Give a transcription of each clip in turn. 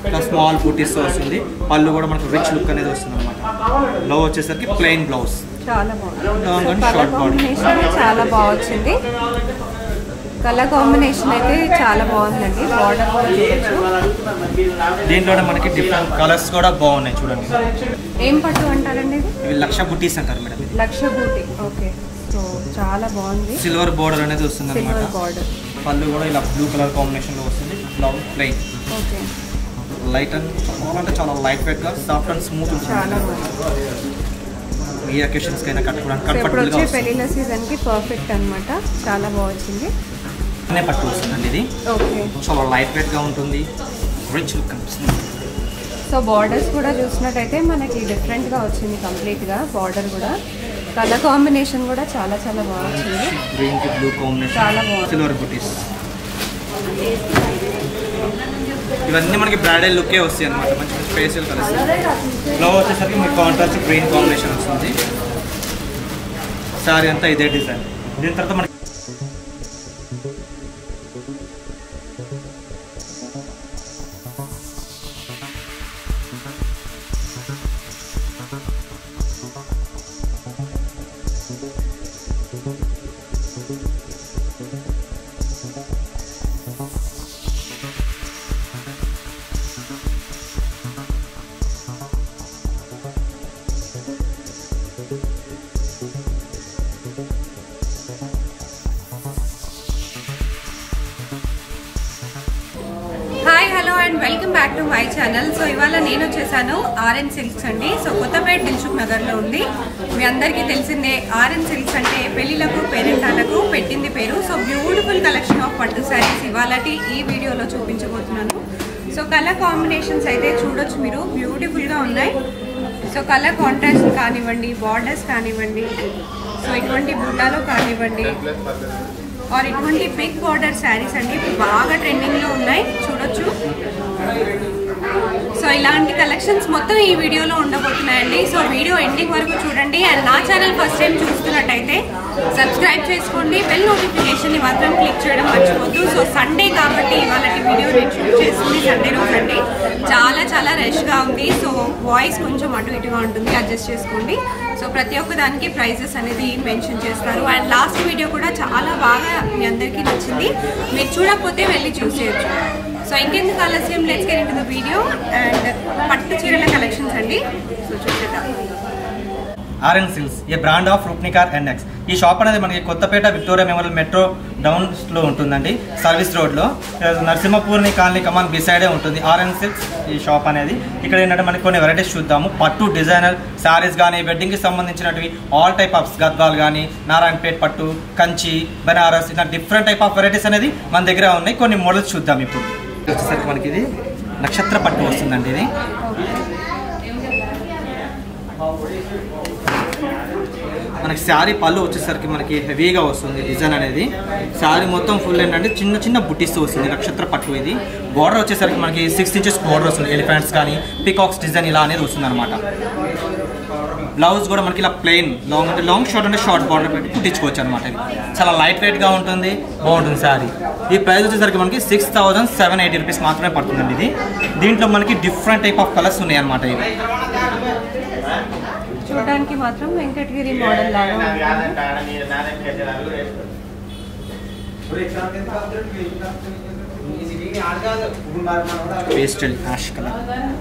ఇట్లా స్మాల్ బూటీస్ వస్తుంది పళ్ళు కూడా మనకు రిచ్ లుక్ అనేది వస్తుంది అనమాట బ్లౌజ్ వచ్చేసరికి ప్లెయిన్ బ్లౌజ్ చాలా బాగుంది Long and colour short body. Combination చాలా బాగా వచ్చింది కలర్ కాంబినేషన్ అయితే చాలా బాగుందండి బార్డర్ కూడా చూడొచ్చు దీంట్లోనే మనకి డిఫరెంట్ కలర్స్ కూడా బాగున్నాయి చూడండి ఏం పట్టు అంటారండి ఇది ఇవి లక్ష బుటీస్ అంటారు మేడం ఇది లక్ష బూటి ఓకే సో చాలా బాగుంది సిల్వర్ బోర్డర్ అనేది వస్తుంది అనమాట సిల్వర్ బార్డర్ పళ్ళు కూడా ఇలా బ్లూ కలర్ కాంబినేషన్లో వస్తుంది blouse plain okay light and చాలా అంటే చాలా లైట్ వెయిట్గా సాఫ్ట్ అండ్ స్మూత్ చాలా ఉంటుంది బాగుంది ఏ అకేషన్స్కి అయినా కట్టుకోవడానికి సో ఇప్పుడు కంఫర్టబుల్గా వచ్చే వస్తుంది పెళ్ళిళ్ళ సీజన్కి పర్ఫెక్ట్ అన్నమాట చాలా బాగా వచ్చింది అనే పట్టు వస్తుందండి ఇది ఓకే చాలా లైట్ వెయిట్గా ఉంటుంది రిచ్ లుక్ కనిపిస్తుంది సో బార్డర్స్ కూడా చూసినట్టయితే మనకి డిఫరెంట్గా వచ్చింది కంప్లీట్గా బార్డర్ కూడా కలర్ కాంబినేషన్ కూడా చాలా చాలా బాగా వచ్చింది గ్రీన్ కి బ్లూ చాలా కాంబినేషన్ బాగుంది. సిల్వర్ బుటీస్ ఇవన్నీ మనకి బ్రాడెడ్ లుక్కే వస్తాయి అనమాట మంచి మంచి ఫేషియల్ కలర్స్ బ్లౌజ్ వచ్చేసరికి మీకు కాంట్రాస్ట్ గ్రీన్ కాంబినేషన్ వస్తుంది సారీ అంతా ఇదే డిజైన్ దీని తర్వాత మనకి hi hello and welcome back to my channel so ఇవాళ నేను వచ్చేసాను ఆర్ఎన్ సిల్క్స్ అండి సో కొత్తపేట దిల్సుఖ్ నగర్లో ఉంది మీ అందరికీ తెలిసిందే ఆర్ఎన్ సిల్క్స్ అంటే పెళ్లిలకు పేరెంటాలకు పెట్టింది పేరు సో బ్యూటిఫుల్ కలెక్షన్ ఆఫ్ పట్టు శారీస్ ఇవాళ ఈ వీడియోలో చూపించబోతున్నాను సో కలర్ కాంబినేషన్స్ అయితే చూడొచ్చు మీరు బ్యూటిఫుల్గా ఉన్నాయి సో కలర్ కాంట్రాస్ట్ కానివ్వండి బార్డర్స్ కానివ్వండి సో ఇటువంటి బుట్టాలో కానివ్వండి ఆర్ ఇటువంటి బిగ్ బార్డర్ శారీస్ అండి ఇప్పుడు బాగా ట్రెండింగ్లో ఉన్నాయి చూడొచ్చు సో ఇలాంటి కలెక్షన్స్ మొత్తం ఈ వీడియోలో ఉండబోతున్నాయండి సో వీడియో ఎండింగ్ వరకు చూడండి అండ్ నా ఛానల్ ఫస్ట్ టైం చూస్తున్నట్టయితే సబ్స్క్రైబ్ చేసుకోండి బెల్ నోటిఫికేషన్ని మాత్రం క్లిక్ చేయడం మర్చిపోద్దు సో సండే కాబట్టి ఇవాళ వీడియో నేను షూట్ చేస్తుంది సండే రోజు అండి చాలా చాలా రష్గా ఉంది సో వాయిస్ కొంచెం అటు ఇటుగా ఉంటుంది అడ్జస్ట్ చేసుకోండి సో ప్రతి ఒక్క దానికి ప్రైజెస్ అనేది మెన్షన్ చేస్తారు అండ్ లాస్ట్ వీడియో కూడా చాలా బాగా మీ అందరికీ నచ్చింది మీరు చూడకపోతే వెళ్ళి చూసేయచ్చు సో ఇంకెందుకు ఆలస్యం let's get into the video and పట్టు చీరల కలెక్షన్స్ అండి సో చూసేద్దాం RN silks a brand of రూప్నికార్ ఎన్ఎక్స్ ఈ షాప్ అనేది మనకి కొత్తపేట విక్టోరియా మెమోరియల్ మెట్రో డౌన్స్లో ఉంటుందండి సర్వీస్ రోడ్లో నరసింహపూర్ని కాలనీ కమాన్ బిసైడే ఉంటుంది ఆర్ఎన్ సిల్క్స్ ఈ షాప్ అనేది ఇక్కడ ఏంటంటే మనకి కొన్ని వెరైటీస్ చూద్దాము పట్టు డిజైనర్ శారీస్ కానీ వెడ్డింగ్కి సంబంధించినవి ఆల్ టైప్ ఆఫ్ గద్వాల్ కానీ నారాయణపేట్ పట్టు కంచి బనారస్ ఇలా డిఫరెంట్ టైప్ ఆఫ్ వెరైటీస్ అనేది మన దగ్గర ఉన్నాయి కొన్ని మోడల్స్ చూద్దాం ఇప్పుడు వచ్చేసరికి మనకి ఇది నక్షత్ర పట్టు వస్తుందండి ఇది మనకి శారీ పళ్ళు వచ్చేసరికి మనకి హెవీగా వస్తుంది డిజైన్ అనేది శారీ మొత్తం ఫుల్ ఏంటంటే చిన్న చిన్న బుట్టిస్తూ వస్తుంది నక్షత్ర పట్టు ఇది బార్డర్ వచ్చేసరికి మనకి సిక్స్ ఇంచెస్ బార్డర్ వస్తుంది ఎలిఫెంట్స్ కానీ పికాక్స్ డిజైన్ ఇలా అనేది వస్తుంది అనమాట బ్లౌజ్ కూడా మనకి ఇలా ప్లెయిన్ లాంగ్ అంటే లాంగ్ షార్ట్ అంటే షార్ట్ బార్డర్ పెట్టి కుట్టించుకోవచ్చు అనమాట ఇది చాలా లైట్ వెయిట్గా ఉంటుంది బాగుంటుంది శారీ ఈ ప్రైస్ వచ్చేసరికి మనకి six thousand seven eighty rupees మాత్రమే పడుతుందండి ఇది దీంట్లో మనకి డిఫరెంట్ టైప్ ఆఫ్ కలర్స్ ఉన్నాయి అనమాట ఇవి చూడడానికి మాత్రం వెంకటగిరి మోడల్ లాగా ఉంటుంది పేస్టల్ యాష్ కలర్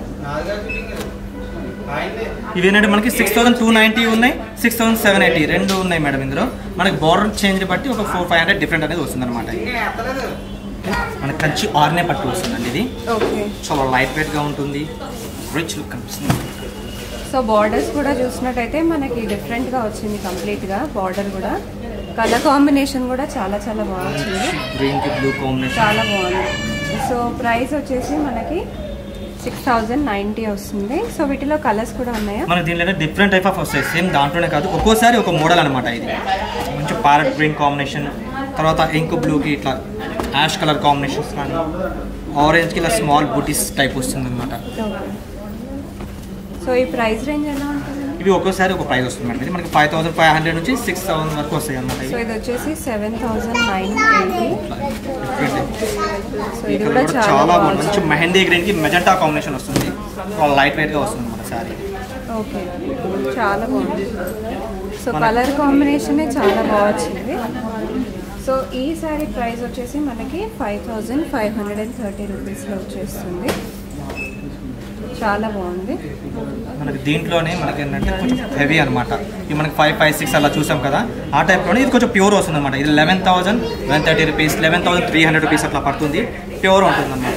ఇవి ఏంటంటే మనకి సిక్స్ థౌసండ్ టూ నైంటీ ఉన్నాయి సిక్స్ థౌసండ్ సెవెన్ ఎయిటీ రెండు ఉన్నాయి మేడం ఇందులో మనకి బార్డర్ చేంజ్ బట్టి ఒక ఫోర్ ఫైవ్ హండ్రెడ్ డిఫరెంట్ అనేది వస్తుంది అనమాట మనకి కంచి ఆర్నే పట్టు వస్తుందండి ఇది ఓకే చాలా లైట్ వెయిట్గా ఉంటుంది రిచ్ లుక్ కనిపిస్తుంది సో బార్డర్స్ కూడా చూసినట్టయితే మనకి డిఫరెంట్గా వచ్చింది కంప్లీట్గా బార్డర్ కూడా కలర్ కాంబినేషన్ కూడా చాలా చాలా బాగా వచ్చింది గ్రీన్కి బ్లూ కాంబినేషన్ చాలా బాగుంది సో ప్రైస్ వచ్చేసి మనకి సిక్స్ థౌజండ్ నైంటీ వస్తుంది సో వీటిలో కలర్స్ కూడా ఉన్నాయా మనకి దీనిలో డిఫరెంట్ టైప్ ఆఫ్ వస్తాయి సేమ్ దాంట్లోనే కాదు ఒక్కోసారి ఒక మోడల్ అనమాట ఇది మంచి ప్యారెట్ గ్రీన్ కాంబినేషన్ తర్వాత ఇంక్ బ్లూకి ఇట్లా యాష్ కలర్ కాంబినేషన్స్ కానీ ఆరెంజ్కి ఇలా స్మాల్ బూటీస్ టైప్ వస్తుంది అనమాట ఓకే సో ఈ ప్రైస్ రేంజ్ ఎలా ఉంటుంది ఇవి ఒక్కోసారి ఒక ప్రైస్ వస్తుంది మేడం ఇది మనకి ఫైవ్ థౌసండ్ ఫైవ్ హండ్రెడ్ నుంచి సిక్స్ థౌసండ్ వరకు వస్తాయి అనమాట సో ఇవి ఇది వచ్చేసి seven thousand nine eighty different so ఈ ఇది కలర్ కూడా కూడా చాలా చాలా బాగుంది బాగుంది మంచి మెహందీ గ్రీన్ కి మెజెంటా కాంబినేషన్ వస్తుంది లైట్ వెయిట్ గా వస్తుంది అనమాట శారీ ఓకే చాలా బాగుంది సో మన- కలర్ కాంబినేషనే చాలా బాగా వచ్చింది సో ఈ సారీ ప్రైస్ వచ్చేసి మనకి five thousand five hundred and thirty రూపీస్లో వచ్చేస్తుంది చాలా బాగుంది మనకి దీంట్లోనే మనకి ఏంటంటే కొంచెం హెవీ అనమాట ఇది మనకి ఫైవ్ ఫైవ్ సిక్స్ అలా చూసాం కదా ఆ టైప్లోనే ఇది కొంచెం ప్యూర్ వస్తుంది అనమాట ఇది eleven thousand eleven thirty rupees eleven thousand three hundred rupees అట్లా పడుతుంది ప్యూర్ ఉంటుంది అనమాట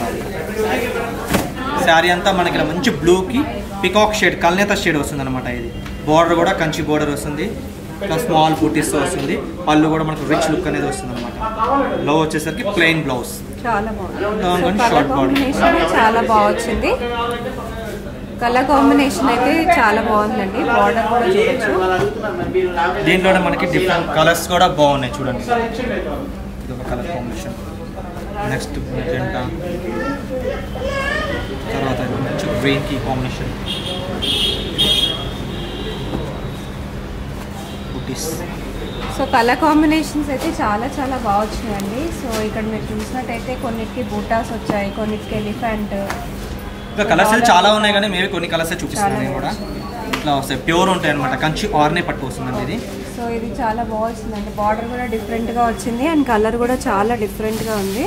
శారీ అంతా మనకి ఇలా మంచి బ్లూకి పికాక్ షేడ్ కల్నేత షేడ్ వస్తుంది అనమాట ఇది బార్డర్ కూడా కంచి బార్డర్ వస్తుంది ఇంకా స్మాల్ బూటీస్ వస్తుంది పళ్ళు కూడా మనకు రిచ్ లుక్ అనేది వస్తుంది అనమాట బ్లౌజ్ వచ్చేసరికి ప్లెయిన్ బ్లౌజ్ చాలా బాగుంది Long so and colour short border. Combination చాలా బాగా వచ్చింది కలర్ కాంబినేషన్ అయితే చాలా బాగుందండి బార్డర్ కూడా చూడొచ్చు దీంట్లోనే మనకి డిఫరెంట్ కలర్స్ కూడా బాగున్నాయి చూడండి ఇది ఒక కలర్ కాంబినేషన్ నెక్స్ట్ మెజెంటా తర్వాత ఇది మంచి గ్రీన్కి కాంబినేషన్ బుటీస్ సో కలర్ కాంబినేషన్స్ అయితే చాలా చాలా బాగా వచ్చినాయండి సో ఇక్కడ మీరు చూసినట్టయితే కొన్నిటికి బూటాస్ వచ్చాయి కొన్నిటికి ఎలిఫెంట్ ఇంకా కలర్స్ అయితే చాలా ఉన్నాయి కానీ మేబీ కొన్ని కలర్స్ చూపిస్తున్నాను నేను కూడా ఇట్లా వస్తాయి ప్యూర్ ఉంటాయి అనమాట కంచి ఆర్నే పట్టు వస్తుందండి ఇది సో ఇది చాలా బాగా వచ్చిందండి బార్డర్ కూడా డిఫరెంట్గా వచ్చింది అండ్ కలర్ కూడా చాలా డిఫరెంట్గా ఉంది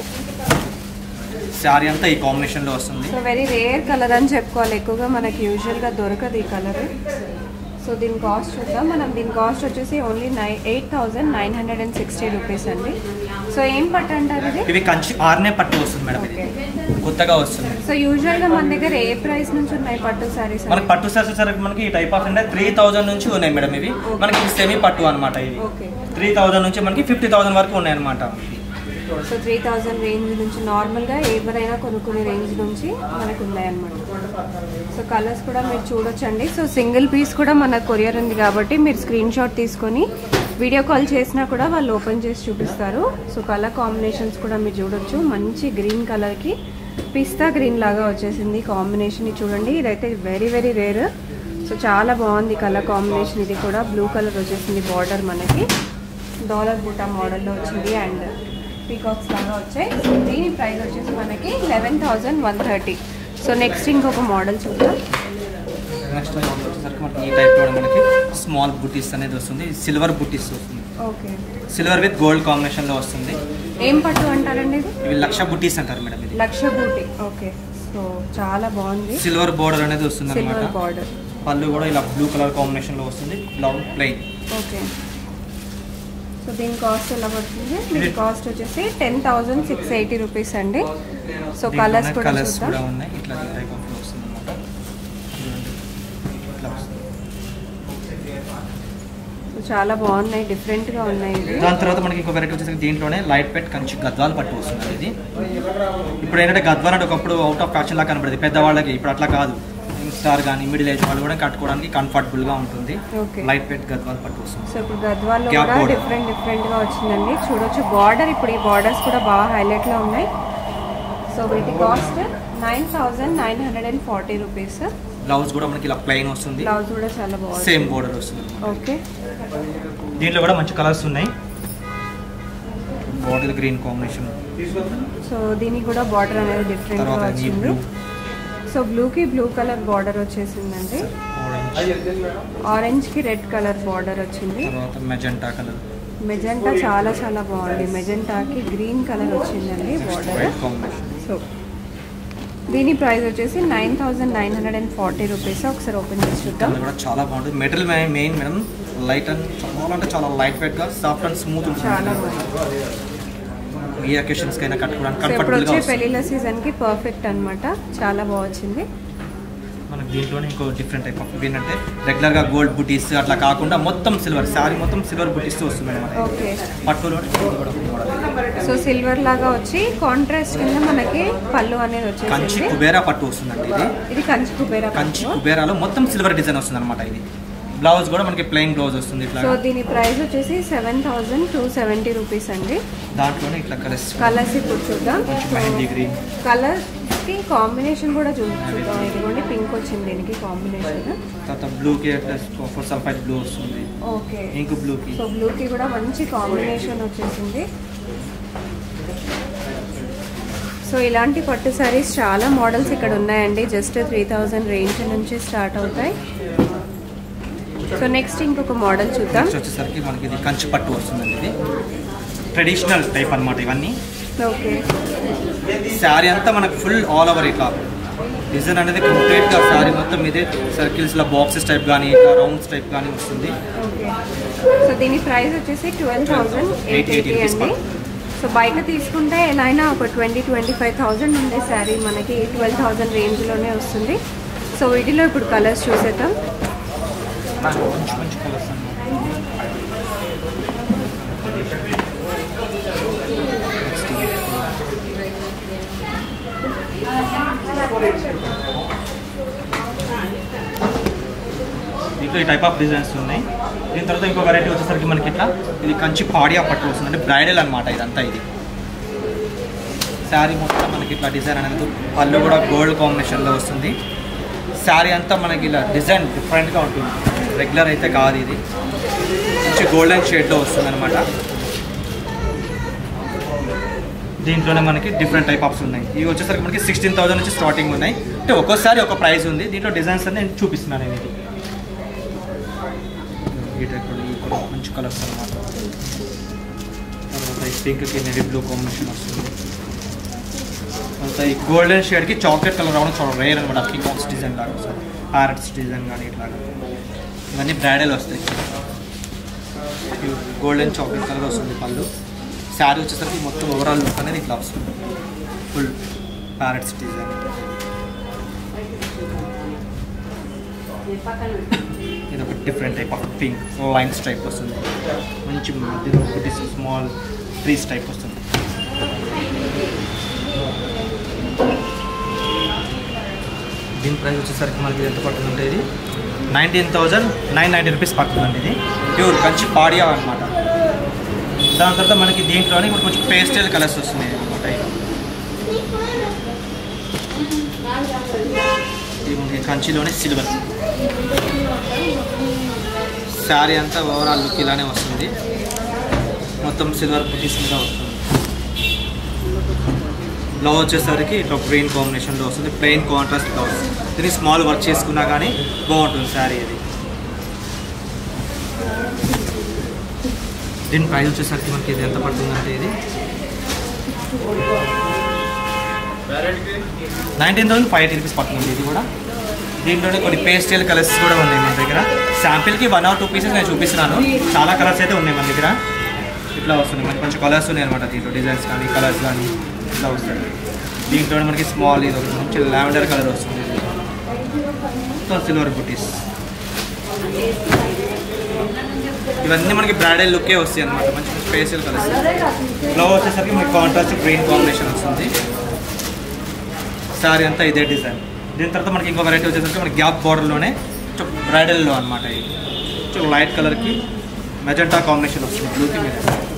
శారీ అంతా ఈ కాంబినేషన్లో వస్తుంది సో వెరీ రేర్ కలర్ అని చెప్పుకోవాలి ఎక్కువగా మనకి యూజువల్గా దొరకదు ఈ కలర్ సో దీని కాస్ట్ చూద్దాం మనం దీని కాస్ట్ వచ్చేసి only nine eight thousand nine hundred and sixty rupees అండి సో ఏం పట్టు అంటారు ఇది ఇవి కంచి ఆర్నే పట్టు వస్తుంది మేడం ఇది కొత్తగా వస్తుంది సో యూజువల్గా మన దగ్గర ఏ ప్రైస్ నుంచి ఉన్నాయి పట్టు సారీస్ మనకి పట్టు సారీస్ వచ్చేసరికి మనకి ఈ టైప్ ఆఫ్ అంటే త్రీ థౌజండ్ నుంచి ఉన్నాయి మేడం ఇవి మనకి సెమీ పట్టు అనమాట ఇవి ఓకే త్రీ థౌజండ్ నుంచి మనకి ఫిఫ్టీ థౌజండ్ వరకు ఉన్నాయి అనమాట సో త్రీ థౌజండ్ రేంజ్ నుంచి నార్మల్గా ఎవరైనా కొనుక్కునే రేంజ్ నుంచి మనకు ఉన్నాయన్నమాట సో కలర్స్ కూడా మీరు చూడొచ్చండి సో సింగిల్ పీస్ కూడా మన కొరియర్ ఉంది కాబట్టి మీరు స్క్రీన్ షాట్ తీసుకొని వీడియో కాల్ చేసినా కూడా వాళ్ళు ఓపెన్ చేసి చూపిస్తారు సో కలర్ కాంబినేషన్స్ కూడా మీరు చూడొచ్చు మంచి గ్రీన్ కలర్కి పిస్తా గ్రీన్ లాగా వచ్చేసింది కాంబినేషన్ ఇది చూడండి ఇదైతే వెరీ వెరీ రేర్ సో చాలా బాగుంది కలర్ కాంబినేషన్ ఇది కూడా బ్లూ కలర్ వచ్చేసింది బార్డర్ మనకి డాలర్ బూటా మోడల్లో వచ్చింది అండ్ పీకాక్స్ లాగా వచ్చాయి సో దీని ప్రైస్ వచ్చేసి మనకి eleven thousand one thirty so next ఇంకొక మోడల్ చూద్దాం నెక్స్ట్ వచ్చేసరికి మనకి ఈ టైప్ కూడా మనకి స్మాల్ బుటీస్ అనేది వస్తుంది సిల్వర్ బుటీస్ వస్తుంది ఓకే సిల్వర్ విత్ గోల్డ్ కాంబినేషన్లో వస్తుంది ఏం పట్టు అంటారండి ఇది ఇవి లక్ష బుటీస్ అంటారు మేడం ఇది లక్ష బూటి ఓకే సో చాలా బాగుంది సిల్వర్ బోర్డర్ అనేది వస్తుంది సిల్వర్ అనమాట బార్డర్ పళ్ళు కూడా ఇలా బ్లూ కలర్ కాంబినేషన్లో వస్తుంది బ్లౌజ్ ప్లెయిన్ ఓకే సో దీని కాస్ట్ ఎలా పడుతుంది దీని ఇది- కాస్ట్ వచ్చేసి ten thousand six eighty rupees అండి సో కలర్స్ కూడా కలర్స్ చూద్దాం కూడా ఉన్నాయి ఇట్లా టైప్ ఆఫ్ వస్తుంది అనమాట ఇట్లా వస్తుంది సో చాలా బాగున్నాయి డిఫరెంట్గా ఉన్నాయి ఇవి దాని తర్వాత మనకి ఇంకో వెరైటీ వచ్చేసి దీంట్లోనే లైట్ పెట్ కంచి గద్వాల్ పట్టు వస్తుంది ఇది ఇప్పుడు ఏంటంటే గద్వాల్ అంటే ఒకప్పుడు అవుట్ ఆఫ్ ఫ్యాషన్ లా కనబడేది పెద్దవాళ్ళకి ఇప్పుడు అట్లా కాదు స్టార్ కానీ మిడిల్ ఏజ్ వాళ్ళు కూడా కట్టుకోవడానికి కంఫర్టబుల్ గా ఉంటుంది ఓకే లైట్ పెట్ గద్వాల్ పట్టు వస్తుంది సో ఇప్పుడు గద్వాల్లో Gap కూడా border. డిఫరెంట్ డిఫరెంట్ గా వచ్చిందండి చూడొచ్చు బార్డర్ ఇప్పుడు ఈ బార్డర్స్ కూడా బాగా హైలైట్ లో ఉన్నాయి సో వీటి cost nine thousand nine hundred and forty rupees blouse కూడా మనకి ఇలా ప్లెయిన్ వస్తుంది బ్లౌజ్ కూడా చాలా బాగుంది సేమ్ బోర్డర్ వస్తుంది ఓకే దీంట్లో కూడా మంచి కలర్స్ ఉన్నాయి బాటిల్ గ్రీన్ కాంబినేషన్ సో దీనికి కూడా బార్డర్ అనేది డిఫరెంట్ గా తర్వాత ఈ వచ్చింది బ్లూ సో బ్లూకి బ్లూ కలర్ బార్డర్ వచ్చేసిందండి ఆరెంజ్ ఆరెంజ్ కి రెడ్ కలర్ బార్డర్ వచ్చింది తర్వాత మెజెంటా కలర్ మెజెంటా చాలా చాలా బాగుంది మెజెంటాకి గ్రీన్ కలర్ వచ్చిందండి బార్డర్ వైట్ కాంబినేషన్ సో దీని ప్రైస్ వచ్చేసి nine thousand nine hundred and forty rupees ఒకసారి ఓపెన్ చేసి చూద్దాం కలర్ కూడా చాలా బాగుంటుంది material main madam light and చాలా అంటే చాలా లైట్ వెయిట్ గా సాఫ్ట్ అండ్ స్మూత్ చాలా ఉంటుంది బాగుంది ఏ అకేషన్స్ కైనా కట్టుకోవడానికి సో ఇప్పుడు కంఫర్టబుల్ గా వచ్చే వస్తుంది పెళ్లిళ్ళ సీజన్ కి పర్ఫెక్ట్ అన్నమాట చాలా బాగా వచ్చింది మనకి దీంట్లోనే ఇంకో డిఫరెంట్ టైప్ ఆఫ్ ఏంటంటే రెగ్యులర్ గా గోల్డ్ బుటీస్ అట్లా కాకుండా మొత్తం సిల్వర్ శారీ మొత్తం సిల్వర్ బుటీస్ వస్తుంది మేడం మనకి. ఓకే పట్టులో ఇది కూడా ఒక model. సో సిల్వర్ లాగా వచ్చి కాంట్రాస్ట్ కింద మనకి పళ్ళు అనేది కంచి వచ్చేసింది కుబేరా పట్టు వస్తుందండి ఇది ఇది కంచి కుబేరా కంచి పట్టు. కుబేరాలో మొత్తం సిల్వర్ డిజైన్ వస్తుంది అనమాట ఇది బ్లౌజ్ కూడా మనకి ప్లెయిన్ బ్లౌజ్ వస్తుంది ఇట్లా సో దీని ప్రైస్ వచ్చేసి seven thousand two seventy rupees అండి దాంట్లోనే ఇట్లా కలర్స్ కలర్స్ ఇప్పుడు చూద్దాం కొంచెం మెహందీ గ్రీన్ కలర్ కలర్స్కి కాంబినేషన్ కూడా చూ చూద్దాం ఇదిగోండి పింక్ వచ్చింది దీనికి కాంబినేషన్ తర్వాత బ్లూకి ప్లస్ ఫోర్ సల్ఫైడ్ బ్లూ వస్తుంది ఓకే ఇంక్ బ్లూకి సో బ్లూకి కూడా మంచి కాంబినేషన్ వచ్చేసింది సో ఇలాంటి పట్టు సారీస్ చాలా మోడల్స్ ఇక్కడ ఉన్నాయండి జస్ట్ త్రీ థౌజండ్ రేంజ్ నుంచి స్టార్ట్ అవుతాయి సో నెక్స్ట్ ఇంకొక మోడల్ చూద్దాం నెక్స్ట్ వచ్చేసరికి మనకి ఇది కంచి పట్టు వస్తుందండి ఇది ట్రెడిషనల్ టైప్ అన్నమాట ఇవన్నీ ఓకే శారీ అంతా మనకు ఫుల్ ఆల్ ఓవర్ ఇట్లా డిజైన్ అనేది కంప్లీట్గా శారీ మొత్తం ఇదే సర్కిల్స్లో బాక్సెస్ టైప్ కానీ ఇట్లా రౌండ్స్ టైప్ కానీ వస్తుంది ఓకే సో దీని ప్రైస్ వచ్చేసి ట్వెల్వ్ థౌజండ్ ఎయిట్ ఎయిటీ అండి సో బయట తీసుకుంటే ఎలా అయినా ఒక ట్వంటీ ట్వంటీ ఫైవ్ థౌజండ్ ఉండే శారీ మనకి ట్వెల్వ్ థౌజండ్ రేంజ్లోనే వస్తుంది సో వీటిలో ఇప్పుడు కలర్స్ చూసేద్దాం మంచి మంచి కలర్స్ దీంట్లో ఈ టైప్ ఆఫ్ డిజైన్స్ ఉన్నాయి దీని తర్వాత ఇంకో వెరైటీ వచ్చేసరికి మనకి ఇట్లా ఇది కంచి పాడియా పట్టు వస్తుంది అంటే బ్రైడల్ అనమాట ఇదంతా ఇది శారీ మొత్తం మనకి ఇట్లా డిజైన్ అనేది పళ్ళు కూడా గోల్డ్ కాంబినేషన్లో వస్తుంది శారీ అంతా మనకి ఇలా డిజైన్ డిఫరెంట్గా ఉంటుంది రెగ్యులర్ అయితే కాదు ఇది మంచి గోల్డెన్ షేడ్లో వస్తుంది అనమాట దీంట్లోనే మనకి డిఫరెంట్ టైప్ ఆఫ్స్ ఉన్నాయి ఇవి వచ్చేసరికి మనకి సిక్స్టీన్ థౌసండ్ నుంచి స్టార్టింగ్ ఉన్నాయి అంటే ఒక్కోసారి ఒక ప్రైస్ ఉంది దీంట్లో డిజైన్స్ అన్ని నేను చూపిస్తున్నాను నేను ఇది ఈ టైప్ ఈ కూడా మంచి కలర్స్ అనమాట తర్వాత ఈ పింక్కి నెవీ బ్లూ కాంబినేషన్ వస్తుంది తర్వాత ఈ గోల్డెన్ షేడ్కి చాక్లెట్ కలర్ రావడం చాలా రేర్ అనమాట పీకాక్స్ డిజైన్ లాగా వస్తుంది ప్యారెట్స్ డిజైన్ కానీ ఇట్లాగా ఇవన్నీ బ్రాడల్ వస్తాయి గోల్డెన్ చాక్లెట్ కలర్ వస్తుంది పళ్ళు శారీ వచ్చేసరికి మొత్తం ఓవరాల్ లుక్ అనేది ఇట్లా వస్తుంది ఫుల్ ప్యారెట్స్ డిజైన్ ఇది ఒక different type of pink lines type వస్తుంది మంచి మధ్యలో ఒకటి స్మాల్ ట్రీస్ టైప్ వస్తుంది దీని ప్రైస్ వచ్చేసరికి మనకి ఎంత పడుతుందంటే ఇది nineteen thousand nine ninety rupees పడుతుందండి ఇది ప్యూర్ కంచి పాడియా అనమాట దాని తర్వాత మనకి దీంట్లోనే ఇప్పుడు కొంచెం పేస్టల్ కలర్స్ వస్తున్నాయి అనమాట ఇది మనకి కంచిలోనే సిల్వర్ శారీ అంతా ఓవరాల్ లుక్ ఇలానే వస్తుంది మొత్తం సిల్వర్ బుటీస్ మీద వస్తుంది బ్లౌజ్ వచ్చేసరికి ఇట్లా గ్రీన్ కాంబినేషన్లో వస్తుంది ప్లెయిన్ కాంట్రాస్ట్ బ్లౌజ్ దీన్ని స్మాల్ వర్క్ చేసుకున్నా కానీ బాగుంటుంది శారీ ఇది దీని ప్రైస్ వచ్చేసరికి మనకి ఇది ఎంత పడుతుందంటే ఇది nineteen thousand five eighty rupees పడుతుంది ఇది కూడా దీంట్లోనే కొన్ని పేస్టల్ కలర్స్ కూడా ఉన్నాయి మన దగ్గర శాంపిల్కి వన్ ఆర్ టూ పీసెస్ నేను చూపిస్తున్నాను చాలా కలర్స్ అయితే ఉన్నాయి మన దగ్గర ఇట్లా వస్తుంది మంచి మంచి కలర్స్ ఉన్నాయి అనమాట దీంట్లో డిజైన్స్ కానీ కలర్స్ కానీ ఇట్లా వస్తాయి దీంట్లో మనకి స్మాల్ ఇది ఒక మంచి లావెండర్ కలర్ వస్తుంది మొత్తం సిల్వర్ బుటీస్ ఇవన్నీ మనకి బ్రాడెడ్ లుక్కే వస్తాయి అనమాట మంచి మంచి ఫేషియల్ కలర్స్ ఫ్లవర్ వచ్చేసరికి మనకి కాంట్రాస్ట్ గ్రీన్ కాంబినేషన్ వస్తుంది సారీ అంతా ఇదే డిజైన్ దీని తర్వాత మనకి ఇంకో వెరైటీ వచ్చేసరికి మనకి గ్యాప్ బార్డర్లోనే కొంచెం బ్రైడల్లో అనమాట ఇది కొంచెం లైట్ కలర్కి మెజెంటా కాంబినేషన్ వస్తుంది బ్లూకి మీద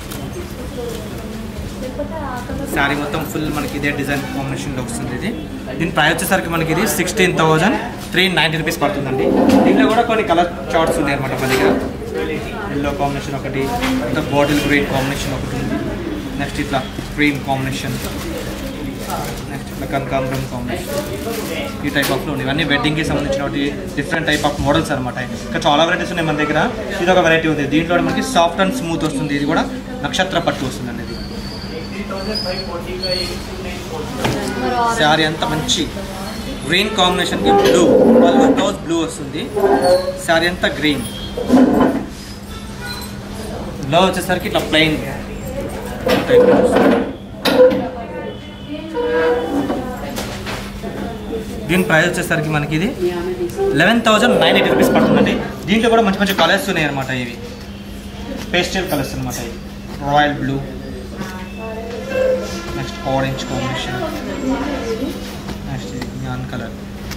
శారీ మొత్తం ఫుల్ మనకి ఇదే డిజైన్ కాంబినేషన్లో వస్తుంది ఇది దీని ప్రైస్ వచ్చేసరికి మనకి ఇది sixteen thousand three ninety rupees పడుతుందండి దీంట్లో కూడా కొన్ని కలర్ చార్ట్స్ ఉన్నాయి అనమాట మన దగ్గర ఎల్లో కాంబినేషన్ ఒకటి ఇంకా బాటిల్ గ్రీన్ కాంబినేషన్ ఒకటి ఉంది నెక్స్ట్ ఇట్లా క్రీమ్ కాంబినేషన్ నెక్స్ట్ ఇట్లా కనకాంబరం కాంబినేషన్ ఈ టైప్ ఆఫ్లో ఉన్నాయి ఇవన్నీ వెడ్డింగ్కి సంబంధించిన డిఫరెంట్ టైప్ ఆఫ్ మోడల్స్ అనమాట ఇంకా చాలా వెరైటీస్ ఉన్నాయి మన దగ్గర ఇది ఒక వెరైటీ ఉంది దీంట్లో మనకి సాఫ్ట్ అండ్ స్మూత్ వస్తుంది ఇది కూడా నక్షత్ర పట్టు వస్తుందండి ఇది శారీ అంతా మంచి గ్రీన్ కాంబినేషన్కి బ్లూ పళ్ళు బ్లౌజ్ బ్లూ వస్తుంది శారీ అంతా గ్రీన్ బ్లౌజ్ వచ్చేసరికి ఇట్లా ప్లెయిన్ దీని ప్రైస్ వచ్చేసరికి మనకి ఇది eleven thousand nine eighty rupees పడుతుందండి దీంట్లో కూడా మంచి మంచి కలర్స్ ఉన్నాయి అనమాట ఇవి పేస్టల్ కలర్స్ అనమాట ఇవి royal blue next orange combination next జ్ఞాన్ కలర్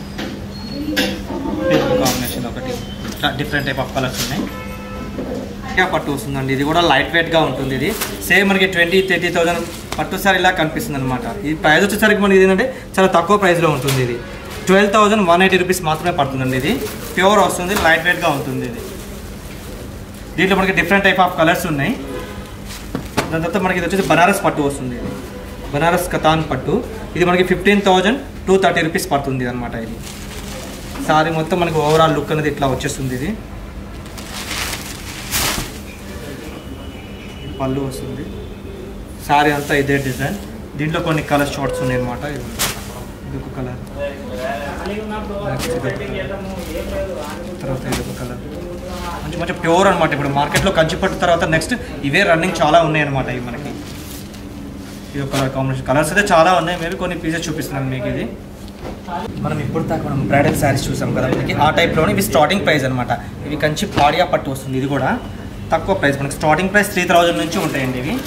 పింక్ కాంబినేషన్ ఒకటి ఇట్లా డిఫరెంట్ టైప్ ఆఫ్ కలర్స్ ఉన్నాయి ఇంకా పట్టు వస్తుందండి ఇది కూడా లైట్ వెయిట్గా ఉంటుంది ఇది సేమ్ మనకి ట్వంటీ థర్టీ థౌసండ్ పట్టు సారీ ఇలా కనిపిస్తుంది అనమాట ఈ ప్రైస్ వచ్చేసరికి మనకి ఇది ఏంటంటే చాలా తక్కువ ప్రైస్లో ఉంటుంది ఇది twelve thousand one eighty rupees మాత్రమే పడుతుందండి ఇది ప్యూర్ వస్తుంది లైట్ వెయిట్గా ఉంటుంది ఇది దీంట్లో మనకి డిఫరెంట్ టైప్ ఆఫ్ కలర్స్ ఉన్నాయి దాని తర్వాత మనకి ఇది వచ్చేసి బనారస్ పట్టు వస్తుంది ఇది బనారస్ కతాన్ పట్టు ఇది మనకి fifteen thousand two thirty rupees పడుతుంది అనమాట ఇది సారీ మొత్తం మనకి ఓవరాల్ లుక్ అనేది ఇట్లా వచ్చేస్తుంది ఇది పళ్ళు వస్తుంది సారీ అంతా ఇదే డిజైన్ దీంట్లో కొన్ని కలర్ షార్ట్స్ ఉన్నాయి అనమాట ఇది ఇది ఒక కలర్ తర్వాత ఇది ఒక కలర్ మంచి మంచి ప్యూర్ అనమాట ఇప్పుడు మార్కెట్లో కంచి పట్టు తర్వాత నెక్స్ట్ ఇవే రన్నింగ్ చాలా ఉన్నాయి అనమాట ఇవి మనకి ఇది ఒక కలర్ కాంబినేషన్ కలర్స్ అయితే చాలా ఉన్నాయి మేబీ కొన్ని పీసెస్ చూపిస్తున్నాను మీకు ఇది మనం ఇప్పుడు దాకా మనం బ్రైడల్ శారీస్ చూసాం కదా మనకి ఆ టైప్లోనే ఇవి స్టార్టింగ్ ప్రైస్ అనమాట ఇవి కంచి పాడియా పట్టు వస్తుంది ఇది కూడా తక్కువ ప్రైస్ మనకి స్టార్టింగ్ ప్రైస్ త్రీ థౌజండ్ నుంచి ఉంటాయండి ఇవి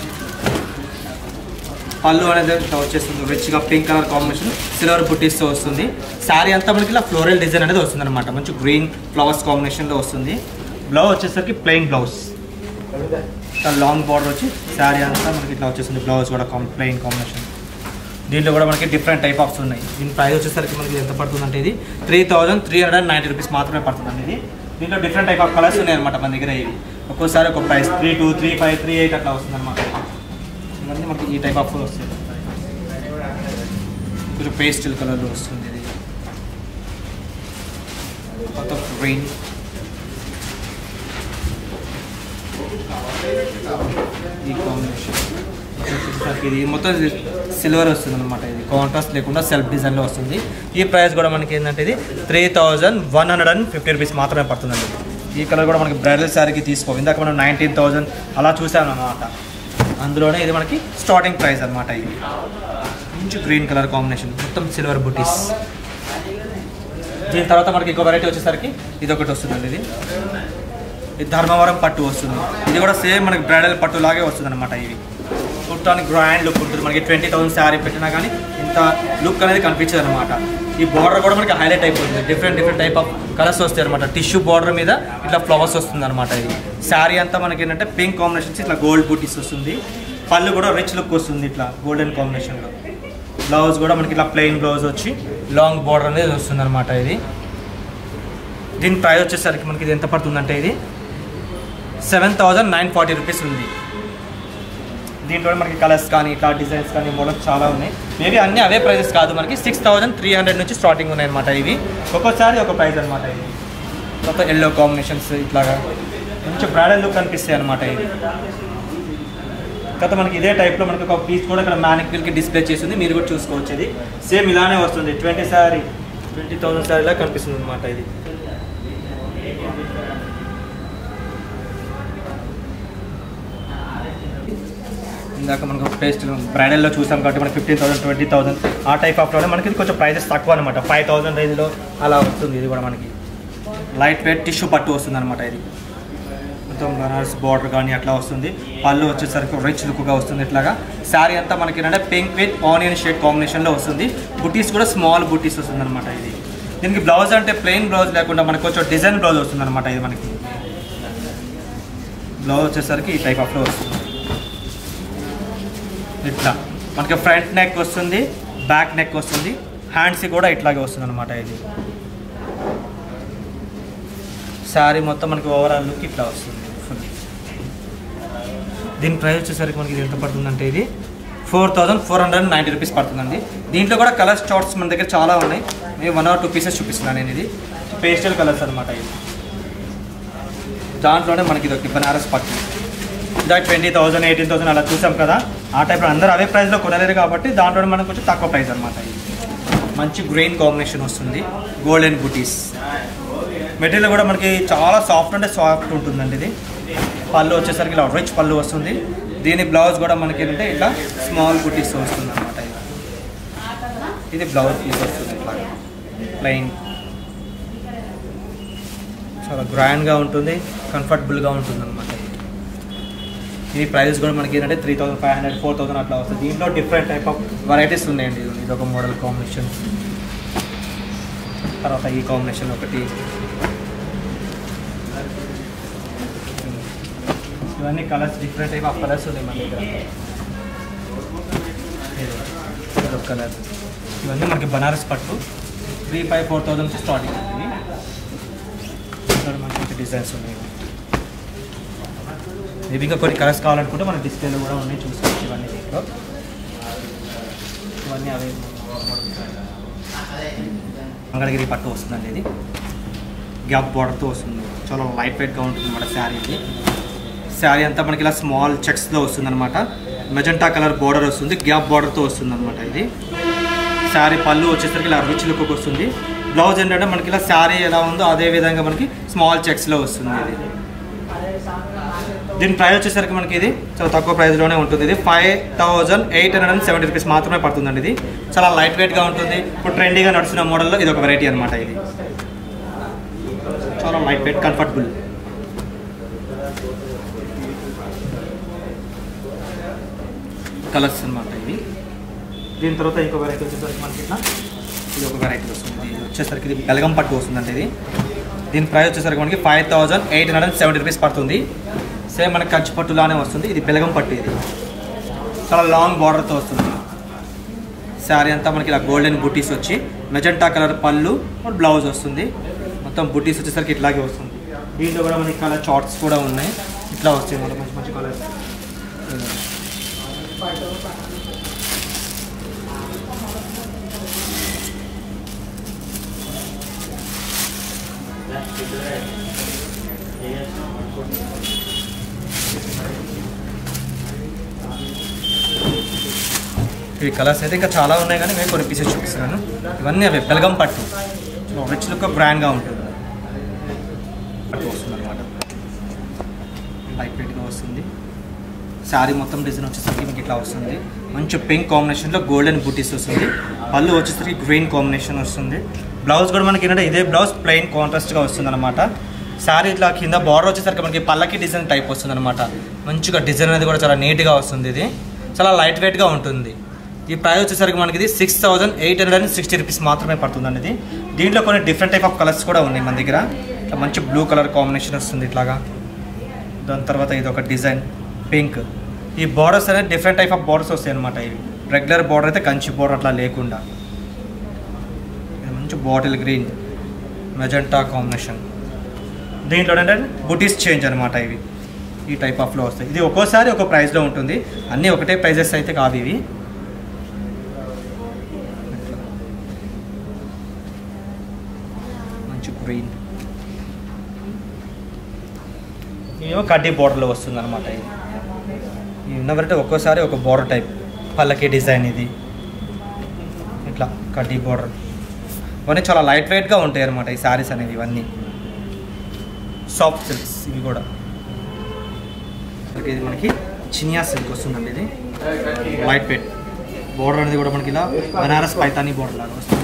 పళ్ళు అనేది ఇట్లా వచ్చేస్తుంది రిచ్గా పింక్ కలర్ కాంబినేషన్ సిల్వర్ బుట్టీస్తో వస్తుంది శారీ అంతా మనకి ఇలా ఫ్లోరల్ డిజైన్ అనేది వస్తుంది అనమాట మంచి గ్రీన్ ఫ్లవర్స్ కాంబినేషన్లో వస్తుంది బ్లౌజ్ వచ్చేసరికి ప్లెయిన్ బ్లౌజ్ లాంగ్ బార్డర్ వచ్చి శారీ అంతా మనకి ఇట్లా వచ్చేస్తుంది బ్లౌజ్ కూడా ప్లెయిన్ కాంబినేషన్ దీంట్లో కూడా మనకి డిఫరెంట్ టైప్ ఆఫ్స్ ఉన్నాయి దీని ప్రైస్ వచ్చేసరికి మనకి ఎంత పడుతుంది అంటే ఇది three thousand three hundred and ninety rupees మాత్రమే పడుతుందండి ఇది దీంట్లో డిఫరెంట్ టైప్ ఆఫ్ కలర్స్ ఉన్నాయి అనమాట మన దగ్గర ఇవి ఒక్కోసారి ఒక price three two three five three eight అట్లా వస్తుంది అనమాట ఇవన్నీ మనకి ఈ టైప్ ఆఫ్ వస్తుంది కొంచెం పేస్టల్ కలర్లో వస్తుంది ఇది కొత్త గ్రీన్ ఈ కాంబినేషన్ వచ్చేసరికి ఇది మొత్తం సిల్వర్ వస్తుంది అనమాట ఇది కాంట్రాస్ట్ లేకుండా సెల్ఫ్ డిజైన్లో వస్తుంది ఈ ప్రైస్ కూడా మనకి ఏంటంటే ఇది three thousand one hundred and fifty rupees మాత్రమే పడుతుందండి ఈ కలర్ కూడా మనకి బ్రైడల్ శారీకి తీసుకో ఇందాక మనం నైన్టీన్ థౌజండ్ అలా చూసాం అనమాట అందులోనే ఇది మనకి స్టార్టింగ్ ప్రైస్ అనమాట ఇది మంచి గ్రీన్ కలర్ కాంబినేషన్ మొత్తం సిల్వర్ బుటీస్ దీని తర్వాత మనకి ఇంకో వెరైటీ వచ్చేసరికి ఇది ఒకటి వస్తుందండి ఇది ఇది ధర్మవరం పట్టు వస్తుంది ఇది కూడా సేమ్ మనకి బ్రైడల్ పట్టు లాగే వస్తుంది అనమాట ఇవి చూడటానికి గ్రాండ్ లుక్ ఉంటుంది మనకి ట్వంటీ థౌసండ్ శారీ పెట్టినా కానీ ఇంత లుక్ అనేది కనిపించదు అనమాట ఈ బార్డర్ కూడా మనకి హైలైట్ అయిపోతుంది different different type of colours వస్తాయి అనమాట టిష్యూ బార్డర్ మీద ఇట్లా ఫ్లవర్స్ వస్తుంది అనమాట ఇది శారీ అంతా మనకి ఏంటంటే పింక్ కాంబినేషన్స్ ఇట్లా గోల్డ్ బూటీస్ వస్తుంది పళ్ళు కూడా రిచ్ లుక్ వస్తుంది ఇట్లా గోల్డెన్ కాంబినేషన్లో బ్లౌజ్ కూడా మనకి ఇట్లా ప్లెయిన్ బ్లౌజ్ వచ్చి లాంగ్ బార్డర్ అనేది వస్తుంది అనమాట ఇది దీని ప్రైస్ వచ్చేసరికి మనకి ఇది ఎంత పడుతుందంటే ఇది seven thousand nine forty rupees ఉంది దీంట్లో మనకి కలర్స్ కానీ ఇట్లా డిజైన్స్ కానీ మోడల్స్ చాలా ఉన్నాయి మేబీ అన్నీ అవే ప్రైజెస్ కాదు మనకి సిక్స్ థౌజండ్ త్రీ హండ్రెడ్ నుంచి స్టార్టింగ్ ఉన్నాయి అనమాట ఇవి ఒక్కోసారి ఒక ప్రైస్ అనమాట ఇది కొత్త ఎల్లో కాంబినేషన్స్ ఇట్లాగా కొంచెం బ్రాడల్ లుక్ కనిపిస్తాయి అనమాట ఇది తర్వాత మనకి ఇదే టైప్లో మనకి ఒక పీస్ కూడా ఇక్కడ మ్యానిక్విల్కి డిస్ప్లే చేసింది మీరు కూడా చూసుకోవచ్చు ఇది సేమ్ ఇలానే వస్తుంది ట్వంటీ సారీ ట్వంటీ థౌసండ్ సారీలా కనిపిస్తుంది అనమాట ఇది ఇందాక మనకు టేస్ట్ బ్రైడల్లో చూసాం కాబట్టి మనకి ఫిఫ్టీన్ థౌసండ్ ట్వంటీ థౌసండ్ ఆ టైప్ ఆఫ్లోనే మనకి ఇది కొంచెం ప్రైజెస్ తక్కువ అనమాట ఫైవ్ థౌసండ్ రేంజ్లో అలా వస్తుంది ఇది కూడా మనకి లైట్ వెయిట్ టిష్యూ పట్టు వస్తుంది అనమాట ఇది మొత్తం బనారస్ బార్డర్ కానీ అట్లా వస్తుంది పళ్ళు వచ్చేసరికి రిచ్ లుక్గా వస్తుంది ఇట్లాగా శారీ అంతా మనకి ఏంటంటే పింక్ విత్ ఆనియన్ షేడ్ కాంబినేషన్లో వస్తుంది బుటీస్ కూడా స్మాల్ బుటీస్ వస్తుంది అనమాట ఇది దీనికి బ్లౌజ్ అంటే ప్లెయిన్ బ్లౌజ్ లేకుండా మనకి కొంచెం డిజైన్ బ్లౌజ్ వస్తుంది అనమాట ఇది మనకి బ్లౌజ్ వచ్చేసరికి ఈ టైప్ ఆఫ్లో వస్తుంది ఇట్లా మనకి ఫ్రంట్ నెక్ వస్తుంది బ్యాక్ నెక్ వస్తుంది హ్యాండ్స్ కూడా ఇట్లాగే వస్తుంది అనమాట ఇది శారీ మొత్తం మనకి ఓవరాల్ లుక్ ఇట్లా వస్తుంది ఫుల్ దీని ప్రైస్ వచ్చేసరికి మనకి ఇది ఎంత పడుతుందంటే ఇది four thousand four hundred ninety rupees పడుతుందండి దీంట్లో కూడా కలర్స్ చార్ట్స్ మన దగ్గర చాలా ఉన్నాయి నేను వన్ ఆర్ టూ పీసెస్ చూపిస్తున్నాను నేను ఇది పేస్టల్ కలర్స్ అనమాట ఇది దాంట్లోనే మనకి ఇది ఒకటి బనారస్ పట్టు ఇలా ట్వంటీ థౌసండ్ ఎయిటీన్ థౌసండ్ అలా చూసాం కదా ఆ టైప్లో అందరూ అవే ప్రైస్లో కొనలేరు కాబట్టి దాంట్లో మనకు కొంచెం తక్కువ ప్రైస్ అనమాట ఇది మంచి గ్రీన్ కాంబినేషన్ వస్తుంది గోల్డెన్ బుటీస్ మెటీరియల్ కూడా మనకి చాలా సాఫ్ట్ అంటే సాఫ్ట్ ఉంటుందండి ఇది పళ్ళు వచ్చేసరికి ఇలా రిచ్ పళ్ళు వస్తుంది దీని బ్లౌజ్ కూడా మనకి ఏంటంటే ఇట్లా స్మాల్ బుటీస్ వస్తుంది అనమాట ఇది ఇది బ్లౌజ్ పీస్ వస్తుంది ఇట్లా ప్లెయిన్ చాలా గ్రాండ్గా ఉంటుంది కంఫర్టబుల్గా ఉంటుంది అనమాట ఈ ప్రైస్ కూడా మనకి ఏంటంటే three thousand five hundred four thousand అట్లా వస్తుంది దీంట్లో డిఫరెంట్ టైప్ ఆఫ్ వెరైటీస్ ఉన్నాయండి ఇది ఇది ఒక మోడల్ కాంబినేషన్ తర్వాత ఈ కాంబినేషన్ ఒకటి ఇవన్నీ colours different type of colours ఉన్నాయి మన దగ్గర ఇదొక కలర్ ఇవన్నీ మనకి బనారస్ పట్టు త్రీ ఫైవ్ ఫోర్ థౌసండ్ నుంచి స్టార్టింగ్ ఉంటుంది ఇక్కడ మనకి మంచి డిజైన్స్ ఉన్నాయి మేబీ ఇంకా కొన్ని కలర్స్ కావాలనుకుంటే మన డిస్ప్లేలో కూడా ఉన్నాయి చూసుకోవచ్చు ఇవన్నీ దీంట్లో ఇవన్నీ అవే మంగళగిరి పట్టు వస్తుందండి ఇది గ్యాప్ బార్డర్తో వస్తుంది చాలా లైట్ వెయిట్గా ఉంటుంది అన్నమాట శారీ ఇది శారీ అంతా మనకి ఇలా స్మాల్ చెక్స్లో వస్తుంది అనమాట మెజెంటా కలర్ బార్డర్ వస్తుంది గ్యాప్ బార్డర్తో వస్తుంది అనమాట ఇది శారీ పళ్ళు వచ్చేసరికి ఇలా రిచ్ లుక్ వస్తుంది బ్లౌజ్ ఏంటంటే మనకి ఇలా శారీ ఎలా ఉందో అదే విధంగా మనకి స్మాల్ చెక్స్లో వస్తుంది ఇది దీని ప్రైస్ వచ్చేసరికి మనకి ఇది చాలా తక్కువ ప్రైస్లోనే ఉంటుంది ఇది five thousand eight hundred and seventy rupees మాత్రమే పడుతుందండి ఇది చాలా లైట్ వెయిట్గా ఉంటుంది ఇప్పుడు ట్రెండీగా నడుస్తున్న మోడల్లో ఇది ఒక వెరైటీ అనమాట ఇది చాలా లైట్ వెయిట్ కంఫర్టబుల్ కలర్స్ అనమాట ఇవి దీని తర్వాత ఇంకో వెరైటీ వచ్చేసరికి మనకి ఇట్లా ఇది ఒక వెరైటీ వస్తుంది ఇది వచ్చేసరికి ఇది బెలగం పట్టు వస్తుందండి ఇది దీని ప్రైస్ వచ్చేసరికి మనకి five thousand eight hundred and seventy rupees పడుతుంది సేమ్ మనకి కంచి పట్టులానే వస్తుంది ఇది బెలగం పట్టు ఇది చాలా లాంగ్ బార్డర్తో వస్తుంది శారీ అంతా మనకి ఇలా గోల్డెన్ బుటీస్ వచ్చి మెజెంటా కలర్ పళ్ళు బ్లౌజ్ వస్తుంది మొత్తం బుటీస్ వచ్చేసరికి ఇట్లాగే వస్తుంది దీంట్లో కూడా మనకి కలర్ చార్ట్స్ కూడా ఉన్నాయి ఇట్లా వస్తాయి మనకి మంచి మంచి కలర్స్ ఈ కలర్స్ అయితే ఇంకా చాలా ఉన్నాయి కానీ మేము కొన్ని పీసెస్ చూపిస్తున్నాను ఇవన్నీ అవి బెల్గం పట్టు రిచ్ లుక్ బ్రాండ్గా ఉంటుంది పట్టు వస్తుంది అనమాట లైట్ వెయిట్గా వస్తుంది శారీ మొత్తం డిజైన్ వచ్చేసరికి మీకు ఇట్లా వస్తుంది మంచి పింక్ కాంబినేషన్లో గోల్డెన్ బూటీస్ వస్తుంది పళ్ళు వచ్చేసరికి గ్రీన్ కాంబినేషన్ వస్తుంది బ్లౌజ్ కూడా మనకి ఏంటంటే ఇదే బ్లౌజ్ ప్లెయిన్ కాంట్రాస్ట్గా వస్తుంది అనమాట శారీ ఇట్లా కింద బార్డర్ వచ్చేసరికి మనకి పల్లకి డిజైన్ టైప్ వస్తుంది అనమాట మంచిగా డిజైన్ అనేది కూడా చాలా నీట్గా వస్తుంది ఇది చాలా లైట్ వెయిట్గా ఉంటుంది ఈ ప్రైస్ వచ్చేసరికి మనకి ఇది six thousand eight hundred and sixty rupees మాత్రమే పడుతుందండి ఇది దీంట్లో కొన్ని డిఫరెంట్ టైప్ ఆఫ్ కలర్స్ కూడా ఉన్నాయి మన దగ్గర ఇట్లా మంచి బ్లూ కలర్ కాంబినేషన్ వస్తుంది ఇట్లాగా దాని తర్వాత ఇది ఒక డిజైన్ పింక్ ఈ బార్డర్స్ అనేది డిఫరెంట్ టైప్ ఆఫ్ బార్డర్స్ వస్తాయి అనమాట ఇవి రెగ్యులర్ బార్డర్ అయితే కంచి బార్డర్ అట్లా లేకుండా ఇది మంచి బాటిల్ గ్రీన్ మెజెంటా కాంబినేషన్ దీంట్లో ఏంటంటే బుటీస్ చేంజ్ అనమాట ఇవి ఈ టైప్ ఆఫ్లో వస్తాయి ఇది ఒక్కోసారి ఒక ప్రైస్లో ఉంటుంది అన్నీ ఒకటే ప్రైజెస్ అయితే కావు ఇవి మంచి గ్రీన్ ఇవేమో కడ్డీ బోర్డర్లో వస్తుంది అనమాట ఇది ఇవి ఉన్నవరంటే ఒక్కోసారి ఒక బోర్డర్ టైప్ పల్లకి డిజైన్ ఇది ఇట్లా కడ్డీ బోర్డర్ ఇవన్నీ చాలా లైట్ వెయిట్గా ఉంటాయి అనమాట ఈ శారీస్ అనేవి ఇవన్నీ సాఫ్ట్ సిల్క్స్ ఇవి కూడా ఇది మనకి చినియా సిల్క్ వస్తుందండి ఇది లైట్ వెయిట్ బోర్డర్ అనేది కూడా మనకి ఇలా బనారస్ పైతానీ బోర్డర్ లాగా వస్తుంది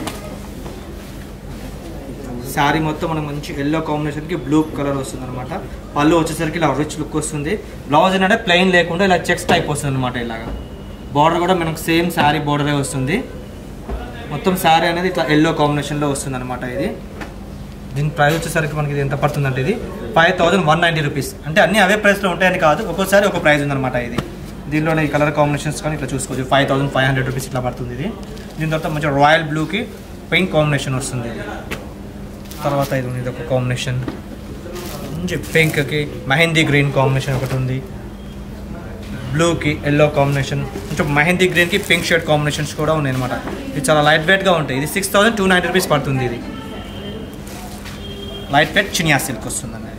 శారీ మొత్తం మనకు మంచి ఎల్లో కాంబినేషన్కి బ్లూ కలర్ వస్తుంది అనమాట పళ్ళు వచ్చేసరికి ఇలా రిచ్ లుక్ వస్తుంది బ్లౌజ్ ఏంటంటే ప్లెయిన్ లేకుండా ఇలా చెక్స్ టైప్ వస్తుంది అనమాట ఇలాగా బార్డర్ కూడా మనకు సేమ్ శారీ బార్డరే వస్తుంది మొత్తం శారీ అనేది ఇట్లా ఎల్లో కాంబినేషన్లో వస్తుంది అనమాట ఇది దీని ప్రైస్ వచ్చేసరికి మనకి ఇది ఎంత పడుతుందంటే ఇది five thousand one ninety rupees అంటే అన్ని అవే ప్రైస్లో ఉంటాయని కాదు ఒక్కోసారి ఒక ప్రైస్ ఉందన్నమాట ఇది దీనిలోనే ఈ కలర్ కాంబినేషన్స్ కానీ ఇట్లా చూసుకోవచ్చు five thousand five hundred rupees ఇట్లా పడుతుంది ఇది దీని తర్వాత మంచి రాయల్ బ్లూకి పింక్ కాంబినేషన్ వస్తుంది ఇది తర్వాత ఇది ఉంది ఇది ఒక కాంబినేషన్ మంచి పింక్కి మెహందీ గ్రీన్ కాంబినేషన్ ఒకటి ఉంది బ్లూకి ఎల్లో కాంబినేషన్ కొంచెం మెహందీ గ్రీన్కి పింక్ షర్ట్ కాంబినేషన్స్ కూడా ఉన్నాయి అనమాట ఇది చాలా లైట్ వెయిట్గా ఉంటాయి ఇది six thousand two ninety rupees పడుతుంది ఇది లైట్ వెయిట్ చినియా సిల్క్ వస్తుందండి